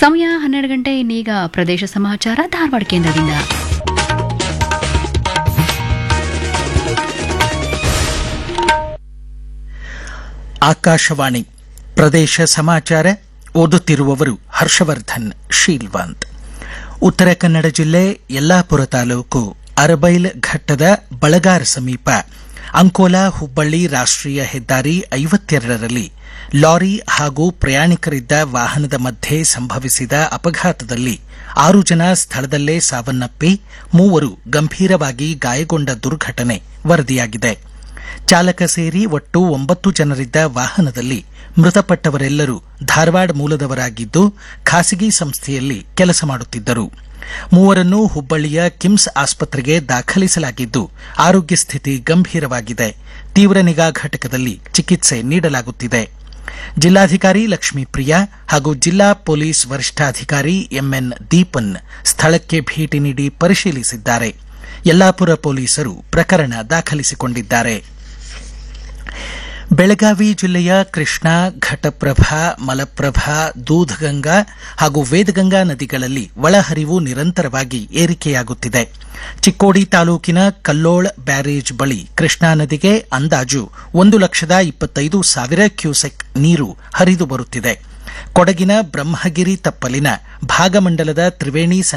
ಸಮಯ ಹನ್ನೆರಡು ಗಂಟೆ ಇನ್ನೀಗ ಪ್ರದೇಶ ಸಮಾಚಾರ ಧಾರವಾಡ ಕೇಂದ್ರದಿಂದ ಆಕಾಶವಾಣಿ ಪ್ರದೇಶ ಸಮಾಚಾರ ಓದುತ್ತಿರುವವರು ಹರ್ಷವರ್ಧನ್ ಶೀಲ್ವಂತ್ ಉತ್ತರ ಕನ್ನಡ ಜಿಲ್ಲೆ ಯಲ್ಲಾಪುರ ತಾಲೂಕು ಅರಬೈಲ್ ಘಟ್ಟದ ಬಳಗಾರ್ ಸಮೀಪ ಅಂಕೋಲಾ ಹುಬ್ಬಳ್ಳಿ ರಾಷ್ಟ್ರೀಯ ಹೆದ್ದಾರಿ ಐವತ್ತೆರಡರಲ್ಲಿ ಲಾರಿ ಹಾಗೂ ಪ್ರಯಾಣಿಕರಿದ್ದ ವಾಹನದ ಮಧ್ಯೆ ಸಂಭವಿಸಿದ ಅಪಘಾತದಲ್ಲಿ ಆರು ಜನ ಸ್ಥಳದಲ್ಲೇ ಸಾವನ್ನಪ್ಪಿ ಮೂವರು ಗಂಭೀರವಾಗಿ ಗಾಯಗೊಂಡ ದುರ್ಘಟನೆ ವರದಿಯಾಗಿದೆ ಚಾಲಕ ಸೇರಿ ಒಟ್ಟು ಒಂಬತ್ತು ಜನರಿದ್ದ ವಾಹನದಲ್ಲಿ ಮೃತಪಟ್ಟವರೆಲ್ಲರೂ ಧಾರವಾಡ ಮೂಲದವರಾಗಿದ್ದು ಖಾಸಗಿ ಸಂಸ್ಥೆಯಲ್ಲಿ ಕೆಲಸ ಮಾಡುತ್ತಿದ್ದರು ಮೂವರನ್ನು ಹುಬ್ಬಳ್ಳಿಯ ಕಿಮ್ಸ್ ಆಸ್ಪತ್ರೆಗೆ ದಾಖಲಿಸಲಾಗಿದ್ದು ಆರೋಗ್ಯ ಸ್ಥಿತಿ ಗಂಭೀರವಾಗಿದೆ ತೀವ್ರ ನಿಗಾ ಘಟಕದಲ್ಲಿ ಚಿಕಿತ್ಸೆ ನೀಡಲಾಗುತ್ತಿದೆ ಜಿಲ್ಲಾಧಿಕಾರಿ ಲಕ್ಷ್ಮೀಪ್ರಿಯಾ ಹಾಗೂ ಜಿಲ್ಲಾ ಪೊಲೀಸ್ ವರಿಷ್ಠಾಧಿಕಾರಿ ಎಂಎನ್ ದೀಪನ್ ಸ್ಥಳಕ್ಕೆ ಭೇಟಿ ನೀಡಿ ಪರಿಶೀಲಿಸಿದ್ದಾರೆ ಯಲ್ಲಾಪುರ ಪೊಲೀಸರು ಪ್ರಕರಣ ದಾಖಲಿಸಿಕೊಂಡಿದ್ದಾರೆ ಬೆಳಗಾವಿ ಜಿಲ್ಲೆಯ ಕೃಷ್ಣಾ ಘಟಪ್ರಭಾ ಮಲಪ್ರಭಾ ದೂಧಗಂಗಾ ಹಾಗೂ ವೇದಗಂಗಾ ನದಿಗಳಲ್ಲಿ ಒಳಹರಿವು ನಿರಂತರವಾಗಿ ಏರಿಕೆಯಾಗುತ್ತಿದೆ ಚಿಕ್ಕೋಡಿ ತಾಲೂಕಿನ ಕಲ್ಲೋಳ್ ಬ್ಯಾರೇಜ್ ಬಳಿ ಕೃಷ್ಣಾ ನದಿಗೆ ಅಂದಾಜು ಒಂದು ಲಕ್ಷದ ಇಪ್ಪತ್ತೈದು ಸಾವಿರ ಕ್ಯೂಸೆಕ್ ನೀರು ಹರಿದು ಬರುತ್ತಿದೆ ಕೊಡಗಿನ ಬ್ರಹ್ಮಗಿರಿ ತಪ್ಪಲಿನ ಭಾಗಮಂಡಲದ ತ್ರಿವೇಣಿ